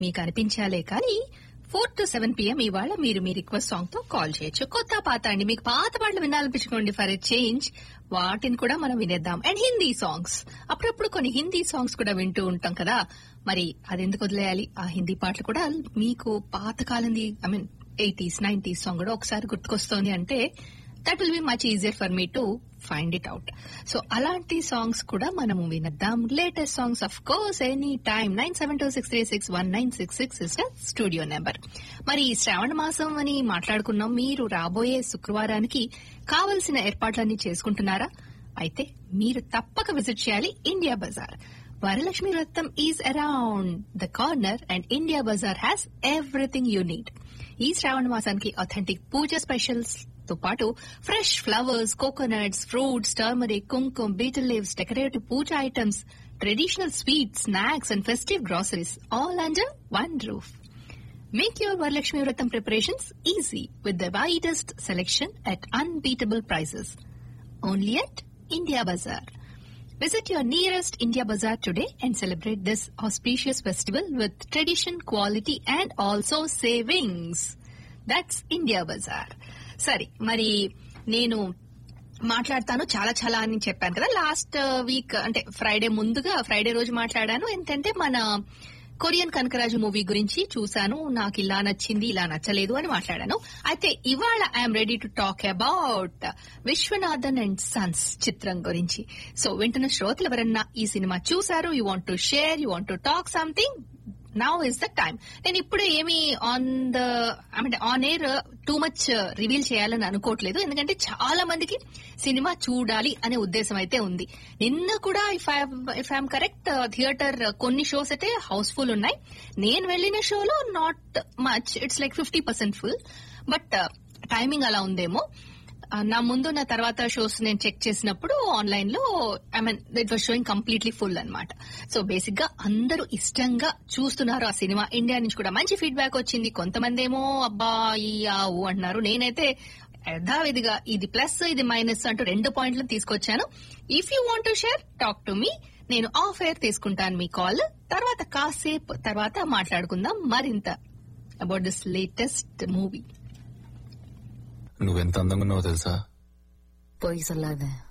మీకు అనిపించాలే కానీ four to seven PM ఇవాళ మీరు మీ రిక్వెస్ట్ సాంగ్ తో కాల్ చేయొచ్చు కొత్త పాత అండి మీకు పాత పాటలు వినాలనిపించుకోండి ఫర్ ఎ చేంజ్ వాటిని కూడా మనం వినేద్దాం అండ్ హిందీ సాంగ్స్ అప్పుడప్పుడు కొన్ని హిందీ సాంగ్స్ కూడా వింటూ ఉంటాం కదా మరి అది ఎందుకు వదిలేయాలి ఆ హిందీ పాటలు కూడా మీకు పాతకాలంది I mean eighties nineties song కూడా ఒకసారి గుర్తుకొస్తోంది అంటే that will be much easier for me to find it out so అలాంటి సాంగ్స్ కూడా మనము వినద్దాం latest songs of course any time nine seven two six three six one nine six six is studio number మరి ఈ శ్రావణ మాసం అని మాట్లాడుకున్నాం మీరు రాబోయే శుక్రవారానికి కావలసిన ఏర్పాట్లన్నీ చేసుకుంటున్నారా అయితే మీరు తప్పక విజిట్ చేయాలి India bazaar Varalakshmi Vratam is around the corner and India bazaar has everything you need ఈ శ్రావణ మాసానికి అథెంటిక్ పూజ స్పెషల్స్ తో పాటు fresh flowers coconuts fruits turmeric kumkum betel leaves decorative puja items traditional sweets snacks and festive groceries all under one roof Make your Varalakshmi Vratam preparations easy with the widest selection at unbeatable prices. Only at India Bazaar. Visit your nearest India Bazaar today and celebrate this auspicious festival with tradition, quality and also savings. That's India Bazaar. సరే మరి నేను మాట్లాడతాను చాలా చాలా అని చెప్పాను కదా last week అంటే ఫ్రైడే ముందుగా ఫ్రైడే రోజు మాట్లాడాను ఏంటంటే మన కొరియన్ కనకరాజు మూవీ గురించి చూశాను నాకు ఇలా నచ్చింది ఇలా నచ్చలేదు అని మాట్లాడాను అయితే ఇవాళ I'm ready to talk about Viswanathan and sons చిత్రం గురించి సో వింటున్న శ్రోతలు ఎవరన్నా ఈ సినిమా చూసారు you want to share you want to talk something now is the time నేను ఇప్పుడు ఏమి on the I mean on air too much reveal చేయాలని అనుకోవట్లేదు ఎందుకంటే చాలా మందికి సినిమా చూడాలి అనే ఉద్దేశం అయితే ఉంది నిన్న కూడా if if I'm correct theatre కొన్ని షోస్ అయితే హౌస్ఫుల్ ఉన్నాయి నేను వెళ్ళిన షోలో not much it's like fifty percent full but timing అలా ఉందేమో ఆ, నా ముందు నా తర్వాత షోస్ నేను చెక్ చేసినప్పుడు ఆన్లైన్ లో I mean it was showing completely full అన్నమాట సో బేసిక్ గా అందరూ ఇష్టంగా చూస్తున్నారు ఆ సినిమా ఇండియా నుంచి కూడా మంచి ఫీడ్బ్యాక్ వచ్చింది కొంతమంది ఏమో అబ్బా ఈ ఆ ఊ అంటున్నారు నేనైతే యథావిధిగా ఇది ప్లస్ ఇది మైనస్ అంటూ రెండు పాయింట్లు తీసుకొచ్చాను if you want to share talk to me నేను ఆఫ్ ఎయిర్ తీసుకుంటాను మీ కాల్ తర్వాత కాసేపు తర్వాత మాట్లాడుకుందాం మరింత అబౌట్ దిస్ లేటెస్ట్ మూవీ నువ్వెంత అందంగా ఉన్నావో తెలుసా పొయ్యి సల్లాదే